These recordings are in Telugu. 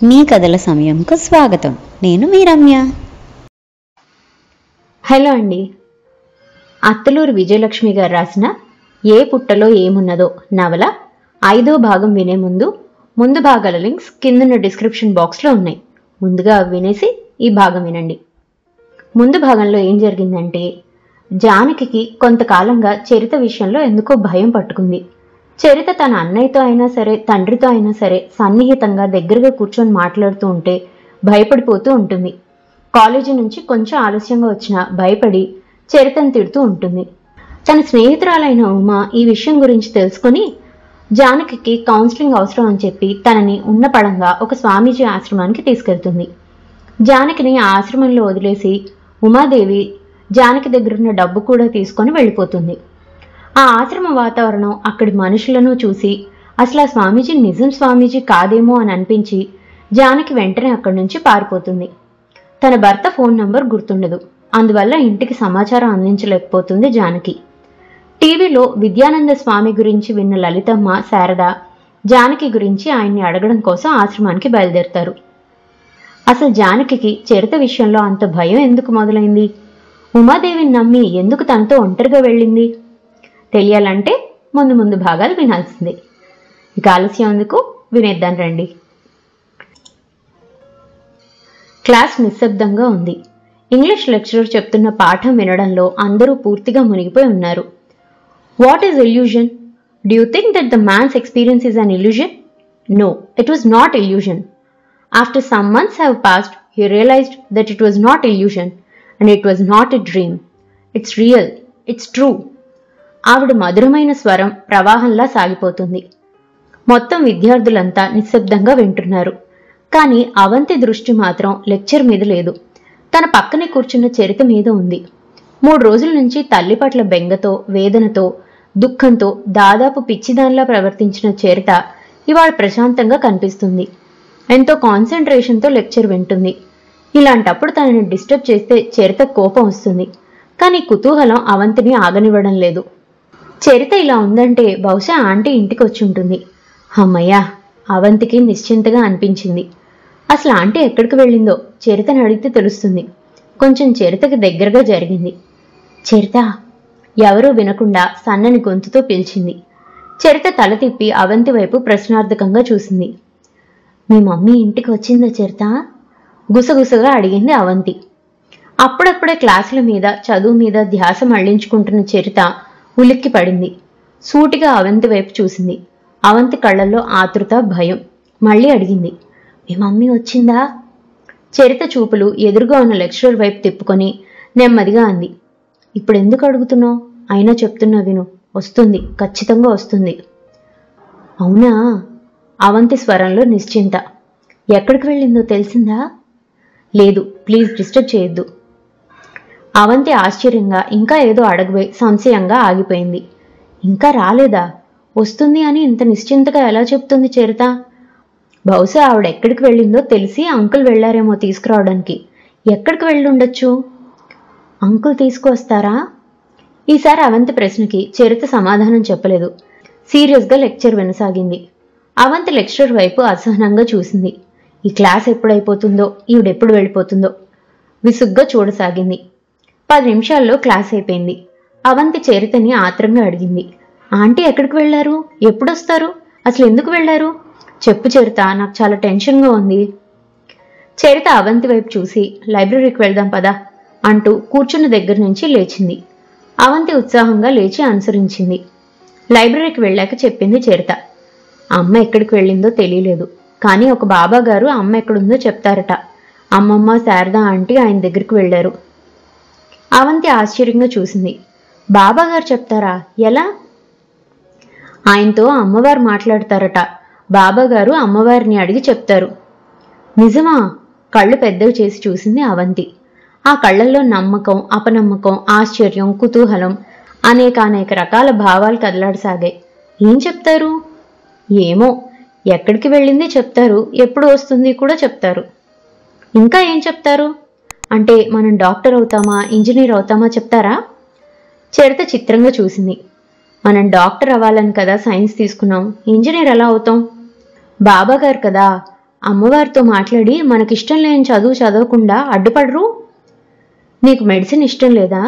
మీ కథల సమయంకు స్వాగతం నేను మీ రమ్య హలో అండి అత్తలూరు విజయలక్ష్మి గారు రాసిన ఏ పుట్టలో ఏమున్నదో నవల ఐదో భాగం వినే ముందు ముందు భాగాల లింక్స్ కిందన్న డిస్క్రిప్షన్ బాక్స్లో ఉన్నాయి ముందుగా అవి వినేసి ఈ భాగం వినండి ముందు భాగంలో ఏం జరిగిందంటే జానకికి కొంతకాలంగా చరిత విషయంలో ఎందుకో భయం పట్టుకుంది చరిత తన అన్నయ్యతో అయినా సరే తండ్రితో అయినా సరే సన్నిహితంగా దగ్గరగా కూర్చొని మాట్లాడుతూ ఉంటే భయపడిపోతూ ఉంటుంది కాలేజీ నుంచి కొంచెం ఆలస్యంగా వచ్చినా భయపడి చరితను తిడుతూ ఉంటుంది తన స్నేహితురాలైన ఉమ ఈ విషయం గురించి తెలుసుకొని జానకికి కౌన్సిలింగ్ అవసరం అని చెప్పి తనని ఉన్న పడంగా ఒక స్వామీజీ ఆశ్రమానికి తీసుకెళ్తుంది జానకిని ఆ ఆశ్రమంలో వదిలేసి ఉమాదేవి జానకి దగ్గరున్న డబ్బు కూడా తీసుకొని వెళ్ళిపోతుంది ఆ ఆశ్రమ వాతావరణం అక్కడి మనుషులను చూసి అసలు ఆ స్వామీజీ నిజం స్వామీజీ కాదేమో అని అనిపించి జానకి వెంటనే అక్కడి నుంచి పారిపోతుంది తన భర్త ఫోన్ నంబర్ గుర్తుండదు అందువల్ల ఇంటికి సమాచారం అందించలేకపోతుంది జానకి టీవీలో విద్యానంద స్వామి గురించి విన్న లలితమ్మ శారద జానకి గురించి ఆయన్ని అడగడం కోసం ఆశ్రమానికి బయలుదేరుతారు అసలు జానకికి చరిత విషయంలో అంత భయం ఎందుకు మొదలైంది ఉమాదేవిని నమ్మి ఎందుకు తనతో ఒంటరిగా వెళ్ళింది తెలియాలంటే ముందు ముందు భాగాలు వినాల్సిందే ఇక ఆలస్యం ఎందుకు వినేద్దాం రండి క్లాస్ నిశ్శబ్దంగా ఉంది ఇంగ్లీష్ లెక్చరర్ చెప్తున్న పాఠం వినడంలో అందరూ పూర్తిగా మునిగిపోయి ఉన్నారు what is illusion do you think that the man's experience is an illusion no it was not illusion after some months have passed he realized that it was not illusion and it was not a dream it's real it's true ఆవిడ మధురమైన స్వరం ప్రవాహంలా సాగిపోతుంది మొత్తం విద్యార్థులంతా నిశ్శబ్దంగా వింటున్నారు కానీ అవంతి దృష్టి మాత్రం లెక్చర్ మీద లేదు తన పక్కనే కూర్చున్న చరిత మీద ఉంది మూడు రోజుల నుంచి తల్లి పట్ల బెంగతో వేదనతో దుఃఖంతో దాదాపు పిచ్చిదానిలా ప్రవర్తించిన చరిత ఇవాళ ప్రశాంతంగా కనిపిస్తుంది ఎంతో కాన్సన్ట్రేషన్తో లెక్చర్ వింటుంది ఇలాంటప్పుడు తనని డిస్టర్బ్ చేస్తే చరిత కోపం వస్తుంది కానీ కుతూహలం అవంతిని ఆగనివ్వడం లేదు చరిత ఇలా ఉందంటే బహుశా ఆంటీ ఇంటికి వచ్చి ఉంటుంది అమ్మయ్యా అవంతికి నిశ్చింతగా అనిపించింది అసలు ఆంటీ ఎక్కడికి వెళ్ళిందో చరితని అడిగితే తెలుస్తుంది కొంచెం చరితకి దగ్గరగా జరిగింది చరిత ఎవరూ వినకుండా సన్నని గొంతుతో పిలిచింది చరిత తల తిప్పి అవంతి వైపు ప్రశ్నార్థకంగా చూసింది మీ మమ్మీ ఇంటికి వచ్చిందా చరిత గుసగుసగా అడిగింది అవంతి అప్పుడప్పుడే క్లాసుల మీద చదువు మీద ధ్యాస మళ్లించుకుంటున్న చరిత ఉలిక్కి పడింది సూటిగా అవంతి వైపు చూసింది అవంతి కళ్ళల్లో ఆతృత భయం మళ్ళీ అడిగింది మీ మమ్మీ వచ్చిందా చరిత చూపులు ఎదురుగా ఉన్న లెక్చరర్ వైపు తిప్పుకొని నెమ్మదిగా అంది ఇప్పుడు ఎందుకు అడుగుతున్నావు అయినా చెప్తున్నా విను వస్తుంది ఖచ్చితంగా వస్తుంది అవునా అవంతి స్వరంలో నిశ్చింత ఎక్కడికి వెళ్ళిందో తెలిసిందా లేదు ప్లీజ్ డిస్టర్బ్ చేయొద్దు అవంతి ఆశ్చర్యంగా ఇంకా ఏదో అడగబోయి సంశయంగా ఆగిపోయింది ఇంకా రాలేదా వస్తుంది అని ఇంత నిశ్చింతగా ఎలా చెప్తుంది చరిత బహుశా ఆవిడ ఎక్కడికి వెళ్ళిందో తెలిసి అంకుల్ వెళ్ళారేమో తీసుకురావడానికి ఎక్కడికి వెళ్ళుండొచ్చు అంకుల్ తీసుకువస్తారా ఈసారి అవంతి ప్రశ్నకి చరిత సమాధానం చెప్పలేదు సీరియస్గా లెక్చర్ వినసాగింది అవంతి లెక్చరర్ వైపు అసహనంగా చూసింది ఈ క్లాస్ ఎప్పుడైపోతుందో ఈవిడెప్పుడు వెళ్ళిపోతుందో విసుగ్గా చూడసాగింది పది నిమిషాల్లో క్లాస్ అయిపోయింది అవంతి చరితని ఆత్రంగా అడిగింది ఆంటీ ఎక్కడికి వెళ్ళారు ఎప్పుడొస్తారు అసలు ఎందుకు వెళ్ళారు చెప్పు చరిత నాకు చాలా టెన్షన్గా ఉంది చరిత అవంతి వైపు చూసి లైబ్రరీకి వెళ్దాం పదా అంటూ కూర్చున్న దగ్గర నుంచి లేచింది అవంతి ఉత్సాహంగా లేచి అనుసరించింది లైబ్రరీకి వెళ్ళాక చెప్పింది చరిత అమ్మ ఎక్కడికి వెళ్ళిందో తెలియలేదు కానీ ఒక బాబా గారు అమ్మ ఎక్కడుందో చెప్తారట అమ్మమ్మ శారద ఆంటీ ఆయన దగ్గరికి వెళ్ళారు అవంతి ఆశ్చర్యంగా చూసింది బాబా గారు చెప్తారా ఎలా ఆయనతో అమ్మవారు మాట్లాడతారట బాబా గారు అమ్మవారిని అడిగి చెప్తారు నిజమా కళ్ళు పెద్దవి చేసి చూసింది అవంతి ఆ కళ్ళల్లో నమ్మకం అపనమ్మకం ఆశ్చర్యం కుతూహలం అనేక అనేక రకాల భావాలు కదలాడసాగాయి ఏం చెప్తారు ఏమో ఎక్కడికి వెళ్ళింది చెప్తారు ఎప్పుడు వస్తుంది కూడా చెప్తారు ఇంకా ఏం చెప్తారు అంటే మనం డాక్టర్ అవుతామా ఇంజనీర్ అవుతామా చెప్తారా చరిత చిత్రంగా చూసింది మనం డాక్టర్ అవ్వాలని కదా సైన్స్ తీసుకున్నాం ఇంజనీర్ ఎలా అవుతాం బాబా గారు కదా అమ్మవారితో మాట్లాడి మనకిష్టం లేని చదువు చదవకుండా అడ్డుపడరు నీకు మెడిసిన్ ఇష్టం లేదా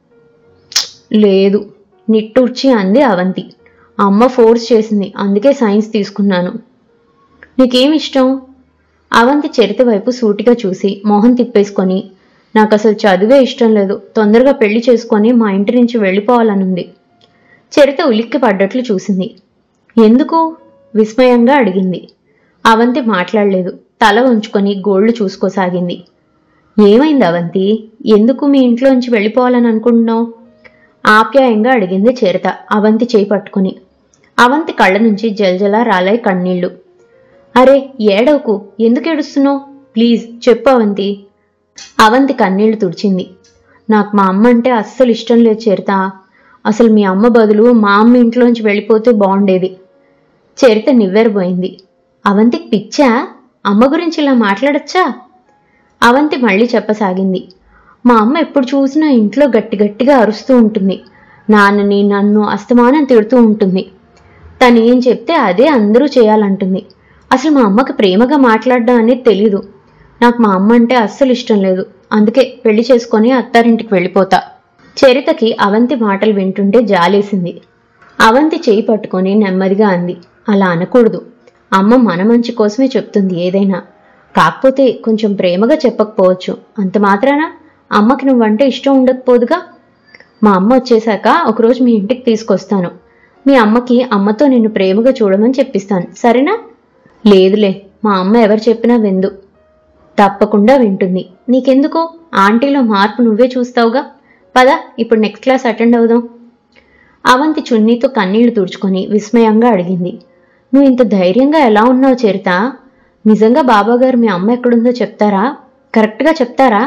లేదు నిట్టూర్చి అంది అవంతి అమ్మ ఫోర్స్ చేసింది అందుకే సైన్స్ తీసుకున్నాను నీకేం ఇష్టం అవంతి చరిత వైపు సూటిగా చూసి మొహం తిప్పేసుకొని నాకు అసలు చదివే ఇష్టం లేదు తొందరగా పెళ్లి చేసుకొని మా ఇంటి నుంచి వెళ్ళిపోవాలనుంది చరిత ఉలిక్కి పడ్డట్లు చూసింది ఎందుకు విస్మయంగా అడిగింది అవంతి మాట్లాడలేదు తల ఉంచుకొని గోళ్లు చూసుకోసాగింది ఏమైంది అవంతి ఎందుకు మీ ఇంట్లోంచి వెళ్ళిపోవాలని అనుకుంటున్నావు ఆప్యాయంగా అడిగింది చరిత అవంతి చేయి పట్టుకుని అవంతి కళ్ళ నుంచి జలజల రాలాయి కన్నీళ్లు అరే ఏడవకు ఎందుకు ఏడుస్తున్నావు ప్లీజ్ చెప్పు అవంతి అవంతి కన్నీళ్లు తుడిచింది నాకు మా అమ్మ అంటే అస్సలు ఇష్టం లేదు చరిత అసలు మీ అమ్మ బదులు మా అమ్మ ఇంట్లోంచి వెళ్ళిపోతే బాగుండేది చరిత నివ్వెరబోయింది అవంతికి పిచ్చా అమ్మ గురించి ఇలా మాట్లాడచ్చా అవంతి మళ్ళీ చెప్పసాగింది మా అమ్మ ఎప్పుడు చూసినా ఇంట్లో గట్టి గట్టిగా అరుస్తూ ఉంటుంది నాన్నని నన్ను అస్తమానం తిడుతూ ఉంటుంది తను ఏం చెప్తే అదే అందరూ చేయాలంటుంది అసలు మా అమ్మకి ప్రేమగా మాట్లాడడం అనేది తెలీదు నాకు మా అమ్మ అంటే అస్సలు ఇష్టం లేదు అందుకే పెళ్లి చేసుకొని అత్తారింటికి వెళ్ళిపోతా చరితకి అవంతి మాటలు వింటుంటే జాలేసింది అవంతి చేయి పట్టుకొని నెమ్మదిగా అంది అలా అనకూడదు అమ్మ మన మంచి కోసమే చెప్తుంది ఏదైనా కాకపోతే కొంచెం ప్రేమగా చెప్పకపోవచ్చు అంత మాత్రాన అమ్మకి నువ్వంటే ఇష్టం ఉండకపోదుగా మా అమ్మ వచ్చేశాక ఒకరోజు మీ ఇంటికి తీసుకొస్తాను మీ అమ్మకి అమ్మతో నిన్ను ప్రేమగా చూడమని చెప్పిస్తాను సరేనా లేదులే మా అమ్మ ఎవరు చెప్పినా విందు తప్పకుండా వింటుంది నీకెందుకు ఆంటీలో మార్పు నువ్వే చూస్తావుగా పద ఇప్పుడు నెక్స్ట్ క్లాస్ అటెండ్ అవుదాం అవంతి చున్నీతో కన్నీళ్లు తుడుచుకొని విస్మయంగా అడిగింది నువ్వు ఇంత ధైర్యంగా ఎలా ఉన్నావు చరిత నిజంగా బాబాగారు మీ అమ్మ ఎక్కడుందో చెప్తారా కరెక్ట్గా చెప్తారా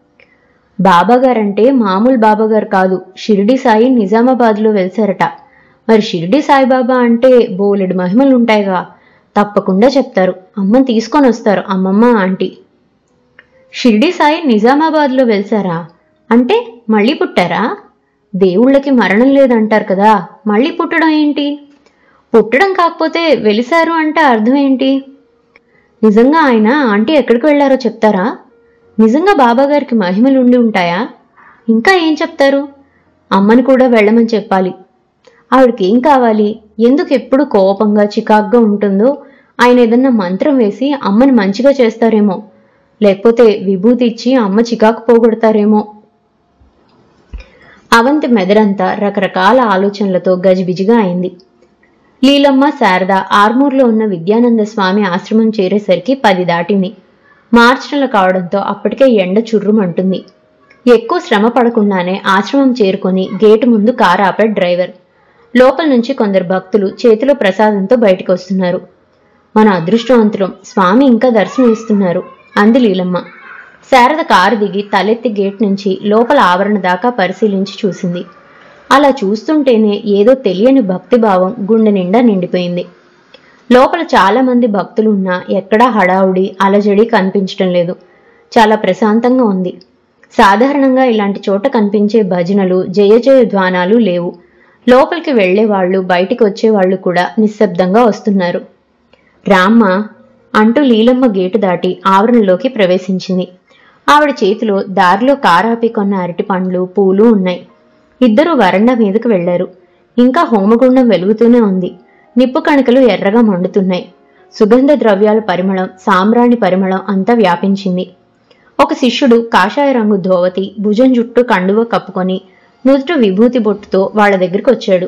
బాబాగారంటే మామూలు బాబాగారు కాదు షిరిడి సాయి నిజామాబాద్లో వెలిసారట మరి షిరిడి సాయిబాబా అంటే బోలెడు మహిమలు ఉంటాయిగా తప్పకుండా చెప్తారు అమ్మని తీసుకొని వస్తారు అమ్మమ్మ ఆంటీ షిరిడి సాయి నిజామాబాద్లో వెలిసారా అంటే మళ్ళీ పుట్టారా దేవుళ్ళకి మరణం లేదంటారు కదా మళ్ళీ పుట్టడం ఏంటి పుట్టడం కాకపోతే వెలిసారు అంటే అర్థం ఏంటి నిజంగా ఆయన ఆంటీ ఎక్కడికి వెళ్ళారో చెప్తారా నిజంగా బాబాగారికి మహిమలు ఉండి ఉంటాయా ఇంకా ఏం చెప్తారు అమ్మని కూడా వెళ్ళమని చెప్పాలి ఆవిడకి ఏం కావాలి ఎందుకు ఎప్పుడు కోపంగా చికాగ్గా ఉంటుందో ఆయన ఏదన్నా మంత్రం వేసి అమ్మని మంచిగా చేస్తారేమో లేకపోతే విభూతి ఇచ్చి అమ్మ చికాకు పోగొడతారేమో అవంతి మెదడంతా రకరకాల ఆలోచనలతో గజిబిజిగా అయింది లీలమ్మ శారద ఆర్మూర్లో ఉన్న విద్యానంద స్వామి ఆశ్రమం చేరేసరికి పది దాటింది మార్చి నెల కావడంతో అప్పటికే ఎండ చుర్రుమంటుంది ఎక్కువ శ్రమ పడకుండానే ఆశ్రమం చేరుకొని గేటు ముందు కారు ఆపాడు డ్రైవర్ లోపల నుంచి కొందరు భక్తులు చేతిలో ప్రసాదంతో బయటకు వస్తున్నారు మన అదృష్టవంతులం స్వామి ఇంకా దర్శనం ఇస్తున్నారు అంది లీలమ్మ శారద కారు దిగి తలెత్తి గేట్ నుంచి లోపల ఆవరణ దాకా పరిశీలించి చూసింది అలా చూస్తుంటేనే ఏదో తెలియని భక్తిభావం గుండె నిండా నిండిపోయింది లోపల చాలా మంది భక్తులు ఉన్నా ఎక్కడా హడావుడి అలజడి కనిపించటం లేదు చాలా ప్రశాంతంగా ఉంది సాధారణంగా ఇలాంటి చోట కనిపించే భజనలు జయ జయ ధ్వానాలు లేవు లోపలికి వెళ్లే వాళ్ళు బయటికి వచ్చేవాళ్ళు కూడా నిశ్శబ్దంగా వస్తున్నారు రామ్మ అంటూ లీలమ్మ గేటు దాటి ఆవరణలోకి ప్రవేశించింది ఆవిడ చేతిలో దారిలో కారాపి కొన్న అరటి పండ్లు పూలు ఉన్నాయి ఇద్దరూ వరండా మీదకు వెళ్లారు ఇంకా హోమగుండం వెలుగుతూనే ఉంది నిప్పు కణికలు ఎర్రగా మండుతున్నాయి సుగంధ ద్రవ్యాల పరిమళం సాంబ్రాణి పరిమళం అంతా వ్యాపించింది ఒక శిష్యుడు కాషాయ రంగు ధోవతి భుజం జుట్టు కండువ కప్పుకొని నుదుట విభూతి బొట్టుతో వాళ్ళ దగ్గరికి వచ్చాడు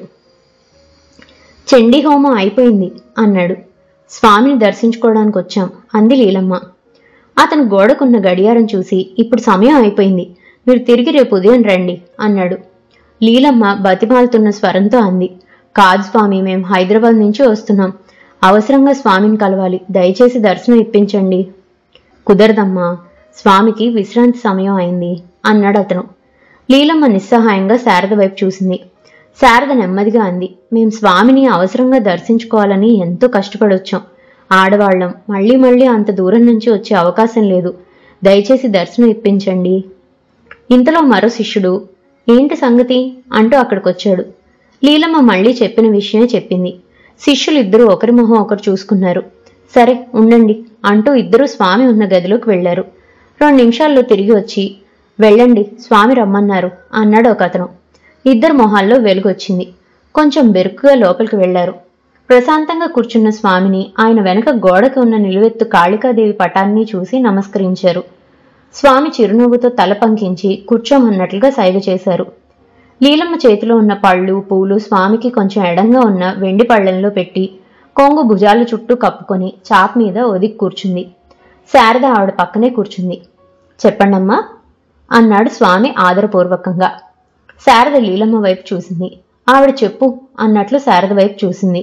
చండీ హోమం అయిపోయింది అన్నాడు స్వామిని దర్శించుకోవడానికి వచ్చాం అంది లీలమ్మ అతను గోడకున్న గడియారం చూసి ఇప్పుడు సమయం అయిపోయింది మీరు తిరిగి రేపు ఉదయం రండి అన్నాడు లీలమ్మ బతిమాలుతున్న స్వరంతో అంది కాదు స్వామి మేం హైదరాబాద్ నుంచి వస్తున్నాం అవసరంగా స్వామిని కలవాలి దయచేసి దర్శనం ఇప్పించండి కుదరదమ్మా స్వామికి విశ్రాంతి సమయం అయింది అన్నాడు అతను లీలమ్మ నిస్సహాయంగా శారద వైపు చూసింది శారద నెమ్మదిగా అంది మేం స్వామిని అవసరంగా దర్శించుకోవాలని ఎంతో కష్టపడొచ్చాం ఆడవాళ్ళం మళ్ళీ మళ్ళీ అంత దూరం నుంచి వచ్చే అవకాశం లేదు దయచేసి దర్శనం ఇప్పించండి ఇంతలో మరో శిష్యుడు ఏంటి సంగతి అంటూ అక్కడికొచ్చాడు లీలమ్మ మళ్ళీ చెప్పిన విషయమే చెప్పింది శిష్యులిద్దరూ ఒకరి మొహం ఒకరు చూసుకున్నారు సరే ఉండండి అంటూ ఇద్దరూ స్వామి ఉన్న గదిలోకి వెళ్లారు రెండు నిమిషాల్లో తిరిగి వచ్చి వెళ్ళండి స్వామి రమ్మన్నారు అన్నాడు ఒక అతను ఇద్దరు మొహాల్లో వెలుగొచ్చింది కొంచెం బెరుకుగా లోపలికి వెళ్లారు ప్రశాంతంగా కూర్చున్న స్వామిని ఆయన వెనక గోడకి ఉన్న నిలువెత్తు కాళికాదేవి పటాన్ని చూసి నమస్కరించారు స్వామి చిరునవ్వుతో తల పంకించి కూర్చోమన్నట్లుగా సైగ చేశారు లీలమ్మ చేతిలో ఉన్న పళ్ళు పూలు స్వామికి కొంచెం ఎడంగా ఉన్న వెండి పళ్ళెంలో పెట్టి కొంగు భుజాల చుట్టూ కప్పుకొని చాప్ మీద ఒదిగి కూర్చుంది శారద ఆవిడ పక్కనే కూర్చుంది చెప్పండమ్మా అన్నాడు స్వామి ఆదరపూర్వకంగా శారద లీలమ్మ వైపు చూసింది ఆవిడ చెప్పు అన్నట్లు శారద వైపు చూసింది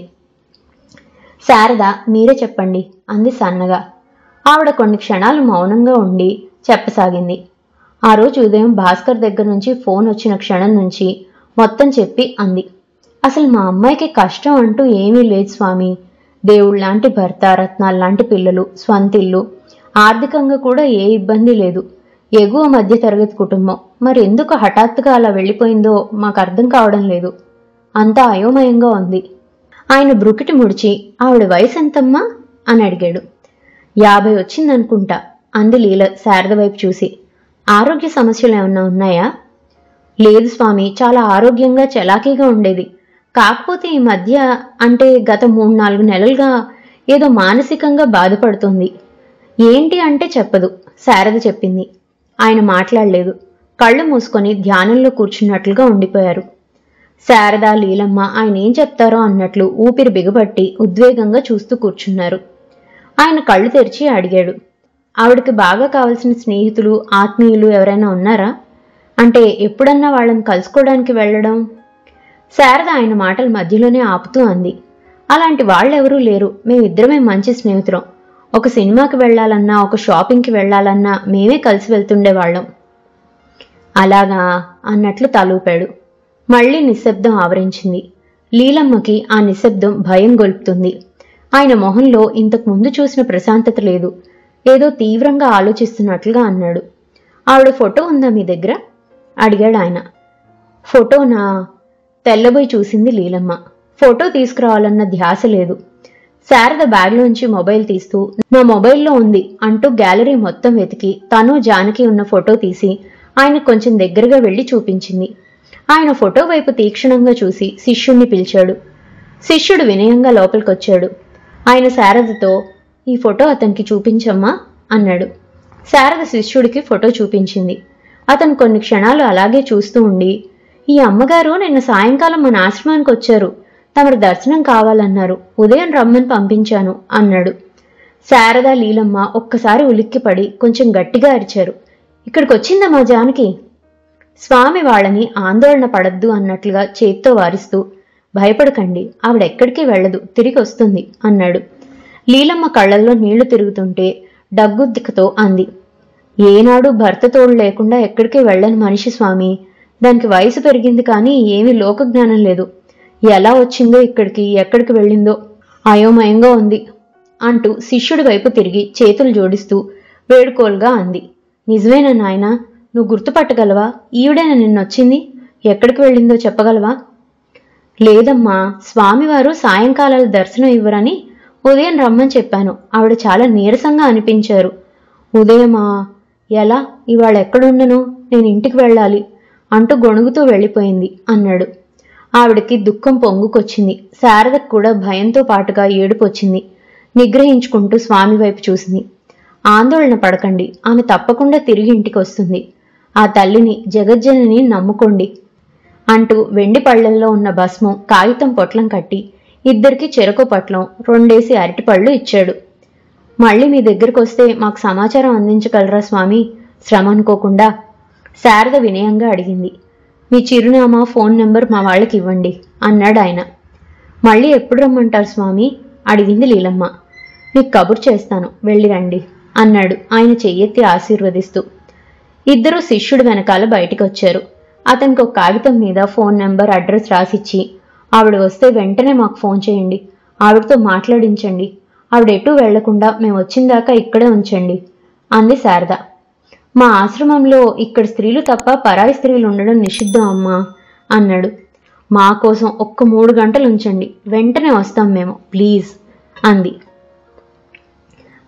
శారద మీరే చెప్పండి అంది సన్నగా ఆవిడ కొన్ని క్షణాలు మౌనంగా ఉండి చెప్పసాగింది ఆ రోజు ఉదయం భాస్కర్ దగ్గర నుంచి ఫోన్ వచ్చిన క్షణం నుంచి మొత్తం చెప్పి అంది అసలు మా అమ్మాయికి కష్టం అంటూ ఏమీ లేదు స్వామి దేవుళ్ళలాంటి భర్త రత్నాల్లాంటి పిల్లలు స్వంతిల్లు ఆర్థికంగా కూడా ఏ ఇబ్బంది లేదు ఎగువ మధ్య తరగతి కుటుంబం మరి ఎందుకు హఠాత్తుగా అలా వెళ్ళిపోయిందో మాకు అర్థం కావడం లేదు అంతా అయోమయంగా ఉంది ఆయన బ్రుకిటి ముడిచి ఆవిడ వయసు ఎంతమ్మా అని అడిగాడు యాభై వచ్చిందనుకుంటా అంది లీల శారద వైపు చూసి ఆరోగ్య సమస్యలు ఏమన్నా ఉన్నాయా లేదు స్వామి చాలా ఆరోగ్యంగా చలాకీగా ఉండేది కాకపోతే ఈ మధ్య అంటే గత మూడు నాలుగు నెలలుగా ఏదో మానసికంగా బాధపడుతుంది ఏంటి అంటే చెప్పదు శారద చెప్పింది ఆయన మాట్లాడలేదు కళ్ళు మూసుకొని ధ్యానంలో కూర్చున్నట్లుగా ఉండిపోయారు శారద లీలమ్మ ఆయన ఏం చెప్తారో అన్నట్లు ఊపిరి బిగబట్టి ఉద్వేగంగా చూస్తూ కూర్చున్నారు ఆయన కళ్ళు తెరిచి అడిగాడు ఆవిడకి బాగా కావలసిన స్నేహితులు ఆత్మీయులు ఎవరైనా ఉన్నారా అంటే ఎప్పుడన్నా వాళ్ళని కలుసుకోవడానికి వెళ్ళడం శారద ఆయన మాటల మధ్యలోనే ఆపుతూ అంది అలాంటి వాళ్ళెవరూ లేరు మేమిద్దరమే మంచి స్నేహితులం ఒక సినిమాకి వెళ్ళాలన్నా ఒక షాపింగ్కి వెళ్ళాలన్నా మేమే కలిసి వెళ్తుండేవాళ్ళం అలాగా అన్నట్లు తలూపాడు మళ్ళీ నిశ్శబ్దం ఆవరించింది లీలమ్మకి ఆ నిశ్శబ్దం భయం గొల్పుతుంది ఆయన మొహంలో ఇంతకు ముందు చూసిన ప్రశాంతత లేదు ఏదో తీవ్రంగా ఆలోచిస్తున్నట్లుగా అన్నాడు ఆవిడ ఫోటో ఉందా మీ దగ్గర అడిగాడు ఆయన ఫోటోనా తెల్లబోయి చూసింది లీలమ్మ ఫోటో తీసుకురావాలన్న ధ్యాస లేదు శారద బ్యాగ్లోంచి మొబైల్ తీస్తూ నా మొబైల్లో ఉంది అంటూ గ్యాలరీ మొత్తం వెతికి తను జానకి ఉన్న ఫోటో తీసి ఆయన కొంచెం దగ్గరగా వెళ్లి చూపించింది ఆయన ఫోటో వైపు తీక్షణంగా చూసి శిష్యుణ్ణి పిలిచాడు శిష్యుడు వినయంగా లోపలికొచ్చాడు ఆయన శారదతో ఈ ఫోటో అతనికి చూపించమ్మా అన్నాడు శారద శిష్యుడికి ఫోటో చూపించింది అతను కొన్ని క్షణాలు అలాగే చూస్తూ ఉండి ఈ అమ్మగారు నిన్న సాయంకాలం మన ఆశ్రమానికి వచ్చారు తమరి దర్శనం కావాలన్నారు ఉదయం రమ్మని పంపించాను అన్నాడు శారద లీలమ్మ ఒక్కసారి ఉలిక్కిపడి కొంచెం గట్టిగా అరిచారు ఇక్కడికి వచ్చిందా మా జానకి స్వామి వాళ్ళని ఆందోళన పడద్దు అన్నట్లుగా చేత్తో వారిస్తూ భయపడకండి ఆవిడ ఎక్కడికి వెళ్ళదు తిరిగి వస్తుంది అన్నాడు లీలమ్మ కళ్ళల్లో నీళ్లు తిరుగుతుంటే డగ్గుద్దికతో అంది ఏనాడు భర్త తోడు లేకుండా ఎక్కడికి వెళ్ళని మనిషి స్వామి దానికి వయసు పెరిగింది కానీ ఏమీ లోకజ్ఞానం లేదు ఎలా వచ్చిందో ఇక్కడికి ఎక్కడికి వెళ్ళిందో అయోమయంగా ఉంది అంటూ శిష్యుడి వైపు తిరిగి చేతులు జోడిస్తూ వేడుకోలుగా అంది నిజమేనా నాయనా నువ్వు గుర్తుపట్టగలవా ఈవిడేనా నిన్నొచ్చింది ఎక్కడికి వెళ్ళిందో చెప్పగలవా లేదమ్మా స్వామివారు సాయంకాలాల దర్శనం ఇవ్వరని ఉదయం రమ్మని చెప్పాను ఆవిడ చాలా నీరసంగా అనిపించారు ఉదయమా ఎలా ఇవాళ ఎక్కడుండను నేను ఇంటికి వెళ్ళాలి అంటూ గొణుగుతూ వెళ్ళిపోయింది అన్నాడు ఆవిడకి దుఃఖం పొంగుకొచ్చింది శారదకు కూడా భయంతో పాటుగా ఏడుపు వచ్చింది నిగ్రహించుకుంటూ స్వామి వైపు చూసింది ఆందోళన పడకండి ఆమె తప్పకుండా తిరిగి ఇంటికి వస్తుంది ఆ తల్లిని జగజ్జనని నమ్ముకోండి అంటూ వెండి పళ్ళల్లో ఉన్న భస్మం కాగితం పొట్లం కట్టి ఇద్దరికి చెరకు పట్లం రెండేసి అరటిపళ్ళు ఇచ్చాడు మళ్ళీ మీ దగ్గరకు వస్తే మాకు సమాచారం అందించగలరా స్వామి శ్రమ అనుకోకుండా శారద వినయంగా అడిగింది మీ చిరునామా ఫోన్ నెంబర్ మా వాళ్ళకి ఇవ్వండి అన్నాడు ఆయన మళ్ళీ ఎప్పుడు రమ్మంటారు స్వామి అడిగింది లీలమ్మ నీకు కబురు చేస్తాను వెళ్ళి రండి అన్నాడు ఆయన చెయ్యెత్తి ఆశీర్వదిస్తూ ఇద్దరూ శిష్యుడు వెనకాల బయటికి వచ్చారు అతనికి ఒక కాగితం మీద ఫోన్ నెంబర్ అడ్రస్ రాసిచ్చి ఆవిడ వస్తే వెంటనే మాకు ఫోన్ చేయండి ఆవిడతో మాట్లాడించండి ఆవిడ ఎటూ వెళ్లకుండా మేము వచ్చిందాకా ఇక్కడే ఉంచండి అంది శారద మా ఆశ్రమంలో ఇక్కడ స్త్రీలు తప్ప పరాయి స్త్రీలు ఉండడం నిషిద్ధం అమ్మా అన్నాడు మా కోసం ఒక్క మూడు గంటలు ఉంచండి వెంటనే వస్తాం మేము ప్లీజ్ అంది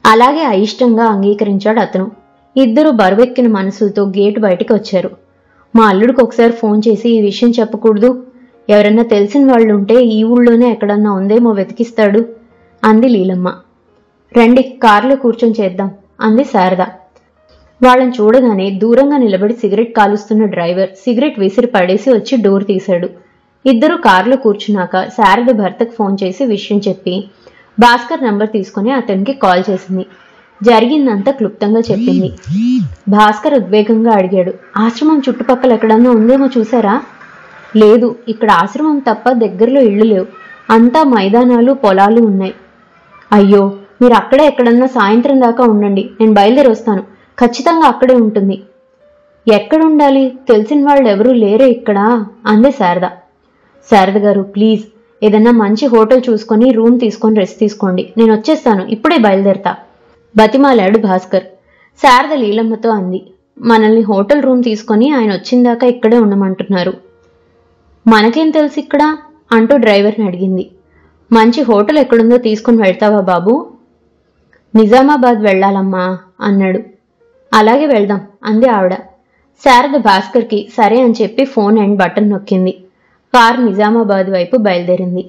అలాగే అయిష్టంగా అంగీకరించాడు అతను ఇద్దరు బరువెక్కిన మనసులతో గేటు బయటికి వచ్చారు మా అల్లుడికి ఒకసారి ఫోన్ చేసి ఈ విషయం చెప్పకూడదు ఎవరన్నా తెలిసిన వాళ్ళు ఉంటే ఈ ఊళ్ళోనే ఎక్కడన్నా ఉందేమో వెతికిస్తాడు అంది లీలమ్మ రండి కారులో కూర్చొని చేద్దాం అంది శారద వాళ్ళని చూడగానే దూరంగా నిలబడి సిగరెట్ కాలుస్తున్న డ్రైవర్ సిగరెట్ విసిరి పడేసి వచ్చి డోర్ తీశాడు ఇద్దరు కారులో కూర్చున్నాక శారద భర్తకు ఫోన్ చేసి విషయం చెప్పి భాస్కర్ నంబర్ తీసుకుని అతనికి కాల్ చేసింది జరిగిందంతా క్లుప్తంగా చెప్పింది భాస్కర్ ఉద్వేగంగా అడిగాడు ఆశ్రమం చుట్టుపక్కల ఎక్కడన్నా ఉందేమో చూసారా లేదు ఇక్కడ ఆశ్రమం తప్ప దగ్గరలో ఇళ్ళు లేవు అంతా మైదానాలు పొలాలు ఉన్నాయి అయ్యో మీరు అక్కడే ఎక్కడన్నా సాయంత్రం దాకా ఉండండి నేను బయలుదేరి వస్తాను ఖచ్చితంగా అక్కడే ఉంటుంది ఎక్కడ ఉండాలి తెలిసిన వాళ్ళు ఎవరూ లేరే ఇక్కడ అంది శారద శారద గారు ప్లీజ్ ఏదన్నా మంచి హోటల్ చూసుకొని రూమ్ తీసుకొని రెస్ట్ తీసుకోండి నేను వచ్చేస్తాను ఇప్పుడే బయలుదేరతా బతిమాలాడు భాస్కర్ శారద లీలమ్మతో అంది మనల్ని హోటల్ రూమ్ తీసుకొని ఆయన వచ్చిందాకా ఇక్కడే ఉండమంటున్నారు మనకేం తెలుసు ఇక్కడ అంటూ డ్రైవర్ని అడిగింది మంచి హోటల్ ఎక్కడుందో తీసుకుని వెళ్తావా బాబు నిజామాబాద్ వెళ్ళాలమ్మా అన్నాడు అలాగే వెళ్దాం అంది ఆవిడ శారద భాస్కర్కి సరే అని చెప్పి ఫోన్ అండ్ బటన్ నొక్కింది కార్ నిజామాబాద్ వైపు బయలుదేరింది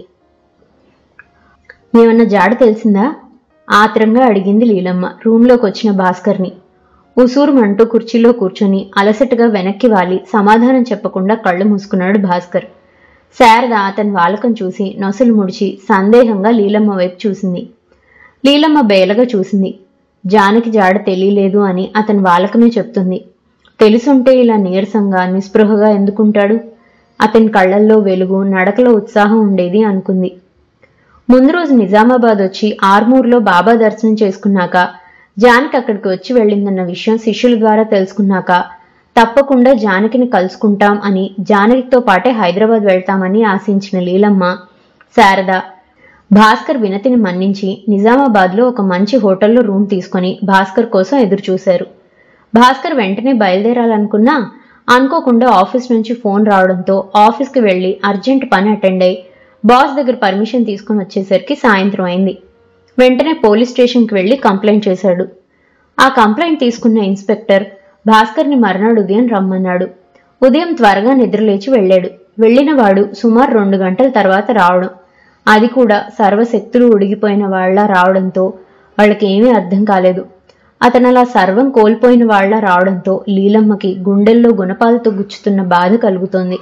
ఏమన్నా జాడ తెలిసిందా ఆత్రంగా అడిగింది లీలమ్మ రూంలోకి వచ్చిన భాస్కర్ని ఉసూరుమంటూ కుర్చీలో కూర్చొని అలసటగా వెనక్కి వాలి సమాధానం చెప్పకుండా కళ్ళు మూసుకున్నాడు భాస్కర్ శారద అతని వాలకం చూసి నొసలు ముడిచి సందేహంగా లీలమ్మ వైపు చూసింది లీలమ్మ బేలగా చూసింది జానకి జాడ తెలియలేదు అని అతని వాలకమే చెప్తుంది తెలుసుంటే ఇలా నీరసంగా నిస్పృహగా ఎందుకుంటాడు అతని కళ్ళల్లో వెలుగు నడకలో ఉత్సాహం ఉండేది అనుకుంది ముందు రోజు నిజామాబాద్ వచ్చి ఆర్మూర్లో బాబా దర్శనం చేసుకున్నాక జానకి అక్కడికి వచ్చి వెళ్ళిందన్న విషయం శిష్యుల ద్వారా తెలుసుకున్నాక తప్పకుండా జానకిని కలుసుకుంటాం అని జానకితో పాటే హైదరాబాద్ వెళ్తామని ఆశించిన లీలమ్మ శారద భాస్కర్ వినతిని మన్నించి నిజామాబాద్లో ఒక మంచి హోటల్లో రూమ్ తీసుకొని భాస్కర్ కోసం ఎదురు చూశారు భాస్కర్ వెంటనే బయలుదేరాలనుకున్నా అనుకోకుండా ఆఫీస్ నుంచి ఫోన్ రావడంతో ఆఫీస్కి వెళ్ళి అర్జెంట్ పని అటెండ్ అయి బాస్ దగ్గర పర్మిషన్ తీసుకుని వచ్చేసరికి సాయంత్రం అయింది వెంటనే పోలీస్ స్టేషన్కి వెళ్ళి కంప్లైంట్ చేశాడు ఆ కంప్లైంట్ తీసుకున్న ఇన్స్పెక్టర్ భాస్కర్ని మర్నాడు ఉదయం రమ్మన్నాడు ఉదయం త్వరగా నిద్రలేచి వెళ్ళాడు వెళ్ళిన వాడు సుమారు రెండు గంటల తర్వాత రావడం అది కూడా సర్వశక్తులు ఉడిగిపోయిన వాళ్ళ రావడంతో వాళ్ళకి ఏమీ అర్థం కాలేదు అతను అలా సర్వం కోల్పోయిన వాళ్ళ రావడంతో లీలమ్మకి గుండెల్లో గుణపాలతో గుచ్చుతున్న బాధ కలుగుతోంది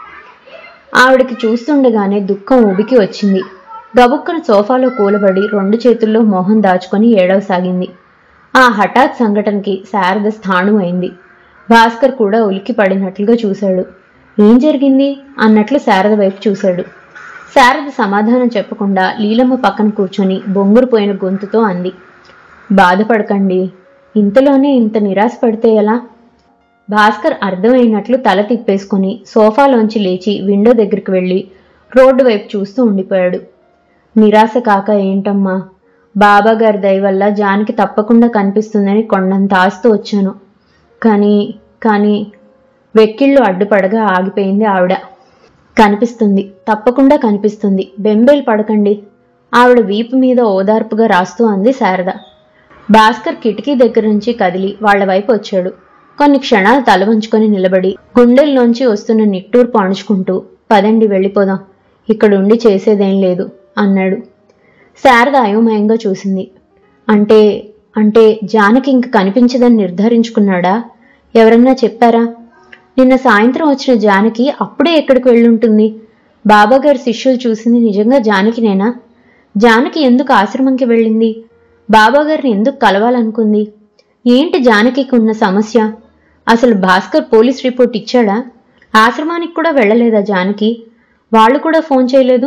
ఆవిడకి చూస్తుండగానే దుఃఖం ఉబికి వచ్చింది గబుక్కన సోఫాలో కూలబడి రెండు చేతుల్లో మొహం దాచుకొని ఏడవసాగింది ఆ హఠాత్ సంఘటనకి శారద స్థానం అయింది భాస్కర్ కూడా ఉలికి పడినట్లుగా చూశాడు ఏం జరిగింది అన్నట్లు శారద వైపు చూశాడు శారద సమాధానం చెప్పకుండా లీలమ్మ పక్కన కూర్చొని బొంగురుపోయిన గొంతుతో అంది బాధపడకండి ఇంతలోనే ఇంత నిరాశ పడితే ఎలా భాస్కర్ అర్థమైనట్లు తల తిప్పేసుకుని సోఫాలోంచి లేచి విండో దగ్గరికి వెళ్ళి రోడ్డు వైపు చూస్తూ ఉండిపోయాడు నిరాశ కాక ఏంటమ్మా బాబా గారి దయ వల్ల జానికి తప్పకుండా కనిపిస్తుందని కొండంత ఆస్తూ వచ్చాను కానీ కానీ వెక్కిళ్ళు అడ్డుపడగా ఆగిపోయింది ఆవిడ కనిపిస్తుంది తప్పకుండా కనిపిస్తుంది బెంబేలు పడకండి ఆవిడ వీపు మీద ఓదార్పుగా రాస్తూ అంది శారద భాస్కర్ కిటికీ దగ్గర నుంచి కదిలి వాళ్ళ వైపు వచ్చాడు కొన్ని క్షణాలు తల వంచుకొని నిలబడి గుండెల్లోంచి వస్తున్న నిట్టూర్పు అణుచుకుంటూ పదండి వెళ్ళిపోదాం ఇక్కడుండి చేసేదేం లేదు అన్నాడు శారద అయోమయంగా చూసింది అంటే అంటే జానకి ఇంక కనిపించదని నిర్ధారించుకున్నాడా ఎవరన్నా చెప్పారా నిన్న సాయంత్రం వచ్చిన జానకి అప్పుడే ఎక్కడికి వెళ్ళుంటుంది బాబాగారి శిష్యులు చూసింది నిజంగా జానకినేనా జానకి ఎందుకు ఆశ్రమంకి వెళ్ళింది బాబాగారిని ఎందుకు కలవాలనుకుంది ఏంటి జానకికి ఉన్న సమస్య అసలు భాస్కర్ పోలీస్ రిపోర్ట్ ఇచ్చాడా ఆశ్రమానికి కూడా వెళ్ళలేదా జానకి వాళ్ళు కూడా ఫోన్ చేయలేదు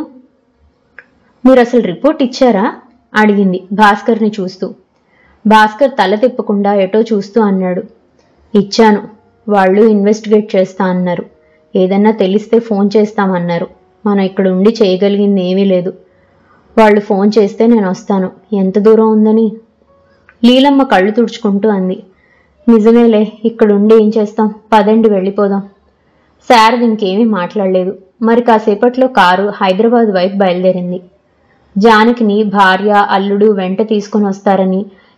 మీరు అసలు రిపోర్ట్ ఇచ్చారా అడిగింది భాస్కర్ని చూస్తూ భాస్కర్ తల తిప్పకుండా ఎటో చూస్తూ అన్నాడు ఇచ్చాను వాళ్ళు ఇన్వెస్టిగేట్ చేస్తా అన్నారు ఏదన్నా తెలిస్తే ఫోన్ చేస్తామన్నారు మనం ఇక్కడ ఉండి చేయగలిగింది ఏమీ లేదు వాళ్ళు ఫోన్ చేస్తే నేను వస్తాను ఎంత దూరం ఉందని లీలమ్మ కళ్ళు తుడుచుకుంటూ అంది నిజమేలే ఇక్కడ ఉండి ఏం చేస్తాం పదండి వెళ్ళిపోదాం శారద ఇంకేమీ మాట్లాడలేదు మరి కాసేపట్లో కారు హైదరాబాద్ వైపు బయలుదేరింది జానకిని భార్య అల్లుడు వెంట తీసుకుని వస్తారని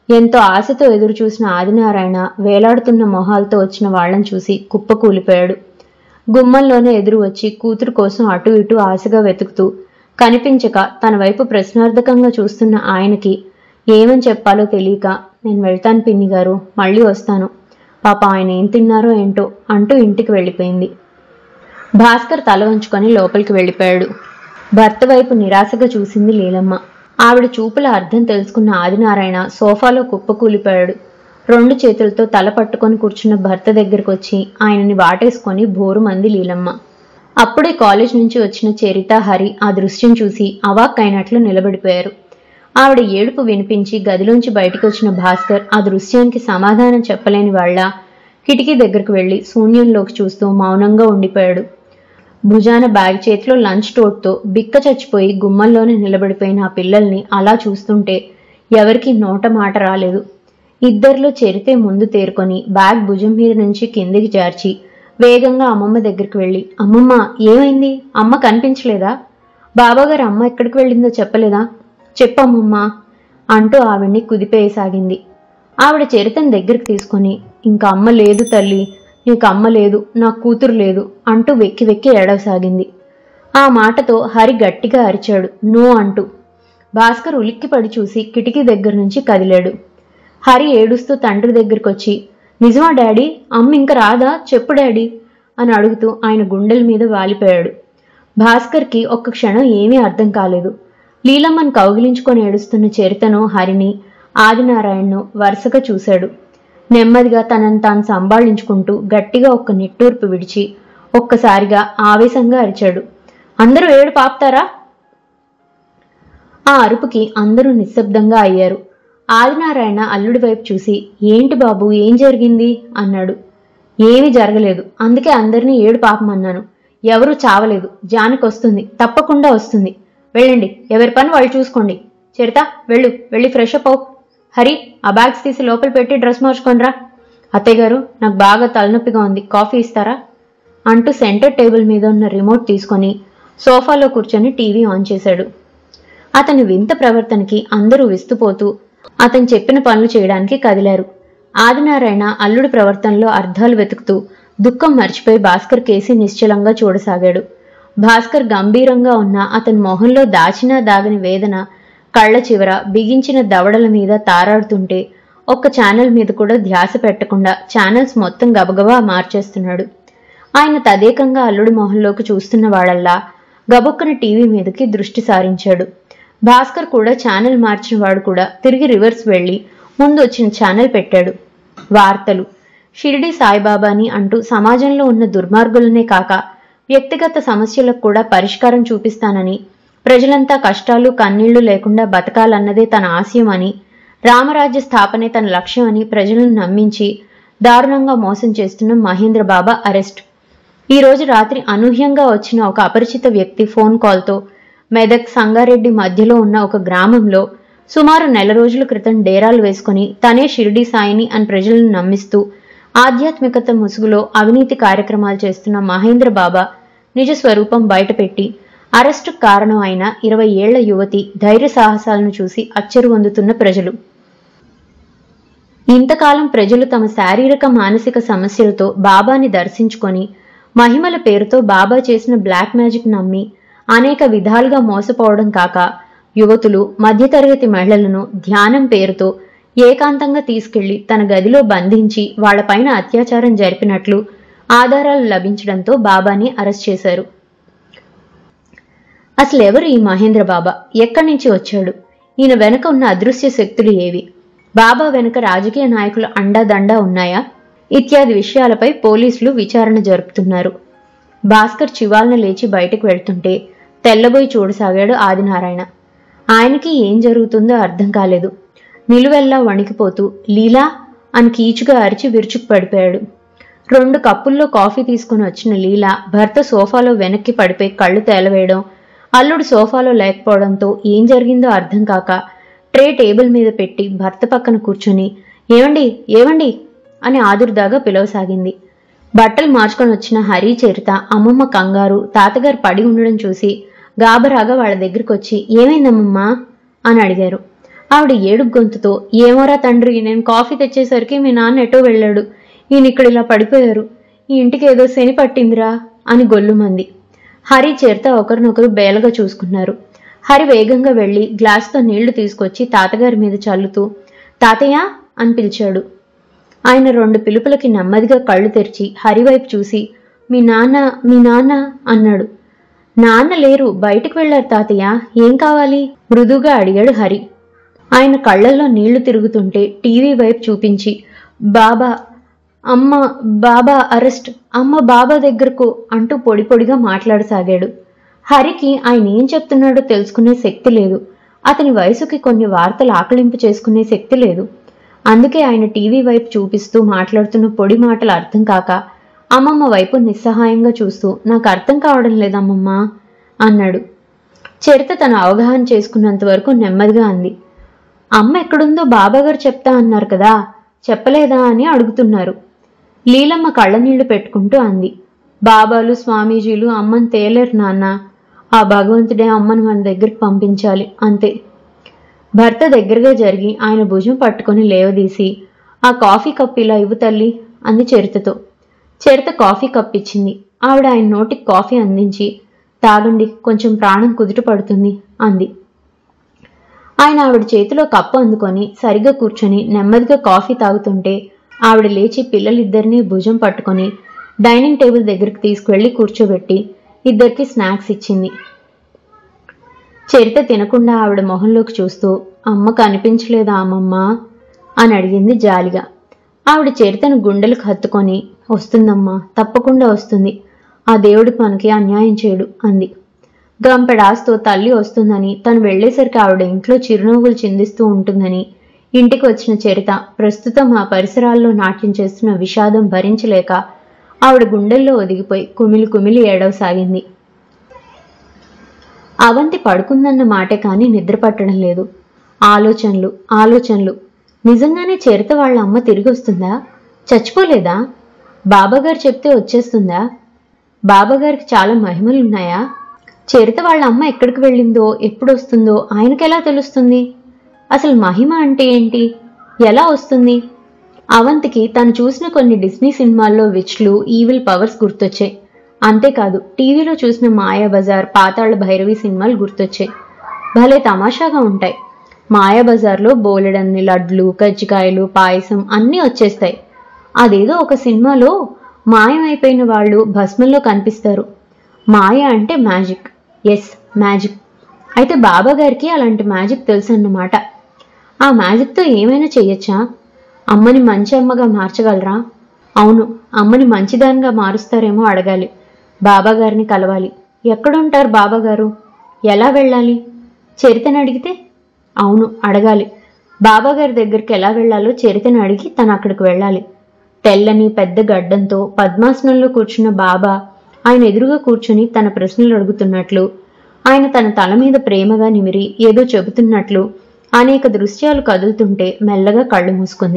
ఎంతో ఆశతో ఎదురు చూసిన ఆదినారాయణ వేలాడుతున్న మొహాలతో వచ్చిన వాళ్ళని చూసి కుప్పకూలిపోయాడు గుమ్మంలోనే ఎదురు వచ్చి కూతురు కోసం అటు ఇటు ఆశగా వెతుకుతూ కనిపించక తన వైపు ప్రశ్నార్థకంగా చూస్తున్న ఆయనకి ఏమని చెప్పాలో తెలియక నేను వెళ్తాను పిన్ని గారు మళ్ళీ వస్తాను పాప ఆయన ఏం తిన్నారో ఏంటో అంటూ ఇంటికి వెళ్ళిపోయింది భాస్కర్ తల వంచుకొని లోపలికి వెళ్ళిపోయాడు భర్త వైపు నిరాశగా చూసింది లీలమ్మ ఆవిడ చూపుల అర్థం తెలుసుకున్న ఆదినారాయణ సోఫాలో కుప్పకూలిపోయాడు రెండు చేతులతో తల పట్టుకొని కూర్చున్న భర్త దగ్గరకు వచ్చి ఆయనని వాటేసుకొని భోరు మంది లీలమ్మ అప్పుడే కాలేజ్ నుంచి వచ్చిన చరిత హరి ఆ దృశ్యం చూసి అవాక్కైనట్లు నిలబడిపోయారు ఆవిడ ఏడుపు వినిపించి గదిలోంచి బయటికి వచ్చిన భాస్కర్ ఆ దృశ్యానికి సమాధానం చెప్పలేని వాళ్ళ కిటికీ దగ్గరకు వెళ్లి శూన్యంలోకి చూస్తూ మౌనంగా ఉండిపోయాడు భుజాన బ్యాగ్ చేతిలో లంచ్ టోట్తో బిక్క చచ్చిపోయి గుమ్మంలోనే నిలబడిపోయిన ఆ పిల్లల్ని అలా చూస్తుంటే ఎవరికి నోట మాట రాలేదు ఇద్దరిలో చెరితే ముందు తేరుకొని బ్యాగ్ భుజం మీద నుంచి కిందికి జార్చి వేగంగా అమ్మమ్మ దగ్గరికి వెళ్ళి అమ్మమ్మ ఏమైంది అమ్మ కనిపించలేదా బాబాగారు అమ్మ ఎక్కడికి వెళ్ళిందో చెప్పలేదా చెప్పమ్మమ్మ అంటూ ఆవిడ్ని కుదిపేయసాగింది ఆవిడ చరితను దగ్గరికి తీసుకొని ఇంకా అమ్మ లేదు తల్లి నీకు అమ్మ లేదు నా కూతురు లేదు అంటూ వెక్కి వెక్కి ఏడవసాగింది ఆ మాటతో హరి గట్టిగా అరిచాడు నో అంటూ భాస్కర్ ఉలిక్కిపడి చూసి కిటికీ దగ్గర నుంచి కదిలాడు హరి ఏడుస్తూ తండ్రి దగ్గరికి వచ్చి నిజమా డాడీ అమ్మ ఇంక రాదా చెప్పు డాడీ అని అడుగుతూ ఆయన గుండెల మీద వాలిపోయాడు భాస్కర్కి ఒక్క క్షణం ఏమీ అర్థం కాలేదు లీలమ్మను కౌగిలించుకొని ఏడుస్తున్న చరితను హరిని ఆదినారాయణను వరుసగా చూశాడు నెమ్మదిగా తనను తాను సంభాళించుకుంటూ గట్టిగా ఒక్క నిట్టూర్పు విడిచి ఒక్కసారిగా ఆవేశంగా అరిచాడు అందరూ ఏడు పాపుతారా ఆ అరుపుకి అందరూ నిశ్శబ్దంగా అయ్యారు ఆదినారాయణ అల్లుడి వైపు చూసి ఏంటి బాబు ఏం జరిగింది అన్నాడు ఏమీ జరగలేదు అందుకే అందరినీ ఏడు పాపమన్నాను ఎవరూ చావలేదు జానకి వస్తుంది తప్పకుండా వస్తుంది వెళ్ళండి ఎవరి పని వాళ్ళు చూసుకోండి చరిత వెళ్ళు వెళ్ళి ఫ్రెష్ అప్ అవు హరి ఆ బ్యాగ్స్ తీసి లోపల పెట్టి డ్రెస్ మార్చుకొనిరా అత్తయ్య గారు నాకు బాగా తలనొప్పిగా ఉంది కాఫీ ఇస్తారా అంటూ సెంటర్ టేబుల్ మీద ఉన్న రిమోట్ తీసుకొని సోఫాలో కూర్చొని టీవీ ఆన్ చేశాడు అతని వింత ప్రవర్తనకి అందరూ విస్తుపోతూ అతను చెప్పిన పనులు చేయడానికి కదిలారు ఆదినారాయణ అల్లుడి ప్రవర్తనలో అర్థాలు వెతుకుతూ దుఃఖం మర్చిపోయి భాస్కర్ కేసి నిశ్చలంగా చూడసాగాడు భాస్కర్ గంభీరంగా ఉన్న అతని మొహంలో దాచినా దాగని వేదన కళ్ళ చివర బిగించిన దవడల మీద తారాడుతుంటే ఒక్క ఛానల్ మీద కూడా ధ్యాస పెట్టకుండా ఛానల్స్ మొత్తం గబగబా మార్చేస్తున్నాడు ఆయన తదేకంగా అల్లుడి మొహంలోకి చూస్తున్న వాడల్లా గబుక్కన టీవీ మీదకి దృష్టి సారించాడు భాస్కర్ కూడా ఛానల్ మార్చిన వాడు కూడా తిరిగి రివర్స్ వెళ్ళి ముందు వచ్చిన ఛానల్ పెట్టాడు వార్తలు షిరిడి సాయిబాబాని అంటూ సమాజంలో ఉన్న దుర్మార్గులనే కాక వ్యక్తిగత సమస్యలకు కూడా పరిష్కారం చూపిస్తానని ప్రజలంతా కష్టాలు కన్నీళ్లు లేకుండా బతకాలన్నదే తన ఆశయం అని రామరాజ్య స్థాపనే తన లక్ష్యం అని ప్రజలను నమ్మించి దారుణంగా మోసం చేస్తున్న మహేంద్ర బాబా అరెస్ట్ ఈ రోజు రాత్రి అనూహ్యంగా వచ్చిన ఒక అపరిచిత వ్యక్తి ఫోన్ కాల్తో మెదక్ సంగారెడ్డి మధ్యలో ఉన్న ఒక గ్రామంలో సుమారు నెల రోజుల క్రితం డేరాలు వేసుకుని తనే షిరిడి సాయిని అని ప్రజలను నమ్మిస్తూ ఆధ్యాత్మికత ముసుగులో అవినీతి కార్యక్రమాలు చేస్తున్న మహేంద్ర బాబా నిజ స్వరూపం బయటపెట్టి అరెస్టు కారణం అయిన ఇరవై ఏళ్ల యువతి ధైర్య సాహసాలను చూసి అచ్చరు పొందుతున్న ప్రజలు ఇంతకాలం ప్రజలు తమ శారీరక మానసిక సమస్యలతో బాబాని దర్శించుకొని మహిమల పేరుతో బాబా చేసిన బ్లాక్ మ్యాజిక్ నమ్మి అనేక విధాలుగా మోసపోవడం కాక యువతులు మధ్యతరగతి మహిళలను ధ్యానం పేరుతో ఏకాంతంగా తీసుకెళ్లి తన గదిలో బంధించి వాళ్లపైన అత్యాచారం జరిపినట్లు ఆధారాలు లభించడంతో బాబాని అరెస్ట్ చేశారు అసలు ఎవరు ఈ మహేంద్ర బాబా ఎక్కడి నుంచి వచ్చాడు ఈయన వెనక ఉన్న అదృశ్య శక్తులు ఏవి బాబా వెనుక రాజకీయ నాయకుల అండాదండా ఉన్నాయా ఇత్యాది విషయాలపై పోలీసులు విచారణ జరుపుతున్నారు భాస్కర్ చివాలన లేచి బయటకు వెళ్తుంటే తెల్లబోయి చూడసాగాడు ఆదినారాయణ ఆయనకి ఏం జరుగుతుందో అర్థం కాలేదు నిలువెల్లా వణికిపోతూ లీలా అని కీచుగా అరిచి విరుచుకు పడిపోయాడు రెండు కప్పుల్లో కాఫీ తీసుకుని వచ్చిన లీలా భర్త సోఫాలో వెనక్కి పడిపోయి కళ్ళు తేలవేయడం అల్లుడు సోఫాలో లేకపోవడంతో ఏం జరిగిందో అర్థం కాక ట్రే టేబుల్ మీద పెట్టి భర్త పక్కన కూర్చొని ఏమండి ఏమండి అని ఆదుర్దాగా పిలవసాగింది బట్టలు మార్చుకొని వచ్చిన హరి చరిత అమ్మమ్మ కంగారు తాతగారు పడి ఉండడం చూసి గాబరాగా వాళ్ళ దగ్గరికి వచ్చి ఏమైందమ్మమ్మా అని అడిగారు ఆవిడ ఏడుపు గొంతుతో ఏమోరా తండ్రి నేను కాఫీ తెచ్చేసరికి మీ నాన్న ఎటో వెళ్ళాడు ఈయన ఇక్కడ ఇలా పడిపోయారు ఈ ఇంటికి ఏదో శని పట్టిందిరా అని గొల్లుమంది హరి చేరిత ఒకరినొకరు బేలగా చూసుకున్నారు హరి వేగంగా వెళ్ళి గ్లాసుతో నీళ్లు తీసుకొచ్చి తాతగారి మీద చల్లుతూ తాతయ్య అని పిలిచాడు ఆయన రెండు పిలుపులకి నెమ్మదిగా కళ్ళు తెరిచి హరివైపు చూసి మీ నాన్న మీ నాన్న అన్నాడు నాన్న లేరు బయటికి వెళ్ళారు తాతయ్య ఏం కావాలి మృదుగా అడిగాడు హరి ఆయన కళ్ళల్లో నీళ్లు తిరుగుతుంటే టీవీ వైపు చూపించి బాబా అమ్మ బాబా అరెస్ట్ అమ్మ బాబా దగ్గరకు అంటూ పొడి పొడిగా మాట్లాడసాగాడు హరికి ఆయన ఏం చెప్తున్నాడో తెలుసుకునే శక్తి లేదు అతని వయసుకి కొన్ని వార్తలు ఆకలింపు చేసుకునే శక్తి లేదు అందుకే ఆయన టీవీ వైపు చూపిస్తూ మాట్లాడుతున్న పొడి మాటలు అర్థం కాక అమ్మమ్మ వైపు నిస్సహాయంగా చూస్తూ నాకు అర్థం కావడం లేదమ్మమ్మ అన్నాడు చరిత తన అవగాహన చేసుకున్నంత వరకు నెమ్మదిగా అంది అమ్మ ఎక్కడుందో బాబాగారు చెప్తా అన్నారు కదా చెప్పలేదా అని అడుగుతున్నారు లీలమ్మ కళ్ళనీళ్లు పెట్టుకుంటూ అంది బాబాలు స్వామీజీలు అమ్మని తేలేరు నాన్న ఆ భగవంతుడే అమ్మను మన దగ్గరికి పంపించాలి అంతే భర్త దగ్గరగా జరిగి ఆయన భుజం పట్టుకొని లేవదీసి ఆ కాఫీ కప్ ఇలా ఇవ్వు తల్లి అంది చరితతో చరిత కాఫీ కప్ ఇచ్చింది ఆవిడ ఆయన నోటికి కాఫీ అందించి తాగండి కొంచెం ప్రాణం కుదుట పడుతుంది అంది ఆయన ఆవిడ చేతిలో కప్పు అందుకొని సరిగా కూర్చొని నెమ్మదిగా కాఫీ తాగుతుంటే ఆవిడ లేచి పిల్లలిద్దరినీ భుజం పట్టుకొని డైనింగ్ టేబుల్ దగ్గరికి తీసుకువెళ్ళి కూర్చోబెట్టి ఇద్దరికి స్నాక్స్ ఇచ్చింది చరిత తినకుండా ఆవిడ మొహంలోకి చూస్తూ అమ్మ కనిపించలేదా అమ్మమ్మ అని అడిగింది జాలిగా ఆవిడ చరితను గుండెలకు హత్తుకొని వస్తుందమ్మా తప్పకుండా వస్తుంది ఆ దేవుడు మనకి అన్యాయం చేయడు అంది గంపెడాస్తో తల్లి వస్తుందని తను వెళ్లేసరికి ఆవిడ ఇంట్లో చిరునవ్వులు చిందిస్తూ ఉంటుందని ఇంటికి వచ్చిన చరిత ప్రస్తుతం ఆ పరిసరాల్లో నాట్యం చేస్తున్న విషాదం భరించలేక ఆవిడ గుండెల్లో ఒదిగిపోయి కుమిలి కుమిలి ఏడవసాగింది అవంతి పడుకుందన్న మాటే కానీ నిద్ర పట్టడం లేదు ఆలోచనలు ఆలోచనలు నిజంగానే చరిత వాళ్ళ అమ్మ తిరిగి వస్తుందా చచ్చిపోలేదా బాబాగారు చెప్తే వచ్చేస్తుందా బాబాగారికి చాలా మహిమలున్నాయా చరిత వాళ్ళ అమ్మ ఎక్కడికి వెళ్ళిందో ఎప్పుడు వస్తుందో ఆయనకెలా తెలుస్తుంది అసలు మహిమ అంటే ఏంటి ఎలా వస్తుంది అవంతికి తను చూసిన కొన్ని డిస్నీ సినిమాల్లో విచ్లు ఈవిల్ పవర్స్ గుర్తొచ్చాయి అంతేకాదు టీవీలో చూసిన మాయాబజార్ పాతాళ భైరవి సినిమాలు గుర్తొచ్చాయి భలే తమాషాగా ఉంటాయి మాయాబజార్లో బోలెడన్ని లడ్లు కజ్జికాయలు పాయసం అన్నీ వచ్చేస్తాయి అదేదో ఒక సినిమాలో మాయమైపోయిన వాళ్ళు భస్మంలో కనిపిస్తారు మాయ అంటే మ్యాజిక్ ఎస్ మ్యాజిక్ అయితే బాబా గారికి అలాంటి మ్యాజిక్ తెలుసు అన్నమాట ఆ మ్యాజిక్తో ఏమైనా చెయ్యొచ్చా అమ్మని మంచి అమ్మగా మార్చగలరా అవును అమ్మని మంచిదానిగా మారుస్తారేమో అడగాలి బాబాగారిని కలవాలి ఎక్కడుంటారు బాబాగారు ఎలా వెళ్ళాలి చరితను అడిగితే అవును అడగాలి బాబాగారి దగ్గరికి ఎలా వెళ్ళాలో చరితను అడిగి తను అక్కడికి వెళ్ళాలి తెల్లని పెద్ద గడ్డంతో పద్మాసనంలో కూర్చున్న బాబా ఆయన ఎదురుగా కూర్చుని తన ప్రశ్నలు అడుగుతున్నట్లు ఆయన తన తల మీద ప్రేమగా నిమిరి ఏదో చెబుతున్నట్లు అనేక దృశ్యాలు కదులుతుంటే మెల్లగా కళ్ళు మూసుకుంది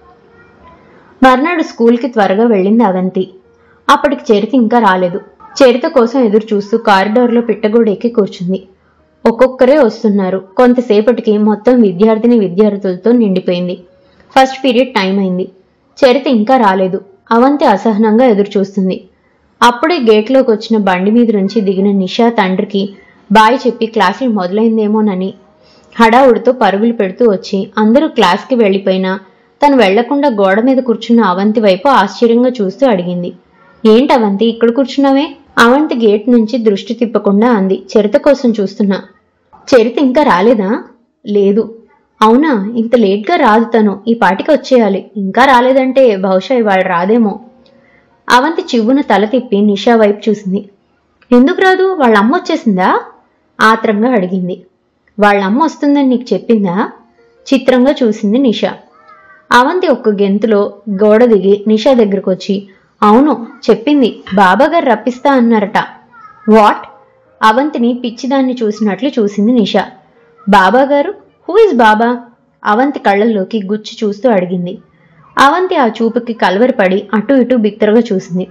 మర్నాడు స్కూల్కి త్వరగా వెళ్ళింది అవంతి అప్పటికి చరిత ఇంకా రాలేదు చరిత కోసం ఎదురు చూస్తూ కారిడార్లో పిట్టగోడ ఎక్కి కూర్చుంది ఒక్కొక్కరే వస్తున్నారు కొంతసేపటికి మొత్తం విద్యార్థిని విద్యార్థులతో నిండిపోయింది ఫస్ట్ పీరియడ్ టైం అయింది చరిత ఇంకా రాలేదు అవంతి అసహనంగా ఎదురు చూస్తుంది అప్పుడే గేట్లోకి వచ్చిన బండి మీద నుంచి దిగిన నిషా తండ్రికి బాయ్ చెప్పి క్లాసులు మొదలైందేమోనని హడావుడితో పరుగులు పెడుతూ వచ్చి అందరూ క్లాస్కి వెళ్ళిపోయినా తను వెళ్లకుండా గోడ మీద కూర్చున్న అవంతి వైపు ఆశ్చర్యంగా చూస్తూ అడిగింది ఏంటి అవంతి ఇక్కడ కూర్చున్నావే అవంతి గేట్ నుంచి దృష్టి తిప్పకుండా అంది చరిత కోసం చూస్తున్నా చరిత ఇంకా రాలేదా లేదు అవునా ఇంత లేట్గా రాదు తను ఈ పాటికి వచ్చేయాలి ఇంకా రాలేదంటే బహుశా ఇవాళ రాదేమో అవంతి చివ్వున తల తిప్పి నిషా వైపు చూసింది ఎందుకు రాదు వాళ్ళ అమ్మ వచ్చేసిందా ఆత్రంగా అడిగింది వాళ్ళ అమ్మ వస్తుందని నీకు చెప్పిందా చిత్రంగా చూసింది నిషా అవంతి ఒక్క గెంతులో గోడ దిగి నిషా దగ్గరకు వచ్చి అవును చెప్పింది బాబాగారు రప్పిస్తా అన్నారట వాట్ అవంతిని పిచ్చిదాన్ని చూసినట్లు చూసింది నిషా బాబాగారు హూ ఇస్ బాబా అవంతి కళ్ళల్లోకి గుచ్చి చూస్తూ అడిగింది అవంతి ఆ చూపుకి కలవరపడి అటు ఇటు బిత్తరగా చూసింది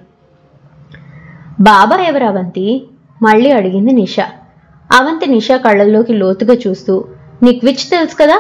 బాబా ఎవరు అవంతి మళ్ళీ అడిగింది నిషా అవంతి నిషా కళ్ళల్లోకి లోతుగా చూస్తూ నీకు విచ్ తెలుసు కదా